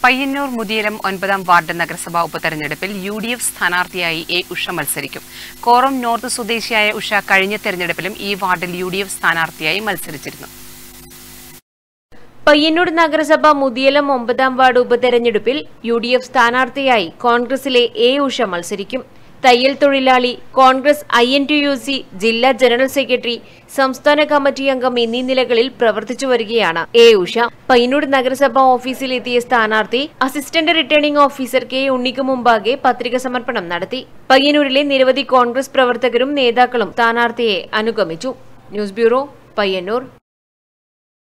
പയ്യന്നൂർ മുതിയലം ഒൻപതാം വാർഡ് നഗരസഭാ ഉപതെരഞ്ഞെടുപ്പിൽ യു ഡി എഫ് സ്ഥാനാർത്ഥിയായി എ ഉഷ മത്സരിക്കും കോറം നോർത്ത് സ്വദേശിയായ ഉഷ കഴിഞ്ഞ തെരഞ്ഞെടുപ്പിലും ഈ വാർഡിൽ യു ഡി എഫ് സ്ഥാനാർത്ഥിയായി മത്സരിച്ചിരുന്നു പയ്യന്നൂർ നഗരസഭ മുതിയലം ഒമ്പതാം വാർഡ് ഉപതെരഞ്ഞെടുപ്പിൽ യു ഡി എഫ് സ്ഥാനാർത്ഥിയായി കോൺഗ്രസിലെ എ ഉഷ മത്സരിക്കും തയ്യൽ തൊഴിലാളി Congress I N T U C ജില്ലാ ജനറൽ സെക്രട്ടറി സംസ്ഥാന കമ്മിറ്റി അംഗം എന്നീ നിലകളിൽ പ്രവർത്തിച്ചു വരികയാണ് എ ഉഷ പയ്യന്നൂർ നഗരസഭ ഓഫീസിലെത്തിയ സ്ഥാനാർത്ഥി അസിസ്റ്റന്റ് റിട്ടേണിംഗ് ഓഫീസർ കെ ഉണ്ണിക്ക് മുമ്പാകെ പത്രിക സമർപ്പണം നടത്തി പയ്യന്നൂരിലെ നിരവധി കോൺഗ്രസ് പ്രവർത്തകരും നേതാക്കളും സ്ഥാനാർത്ഥിയെ അനുഗമിച്ചു ന്യൂസ് ബ്യൂറോ പയ്യന്നൂർ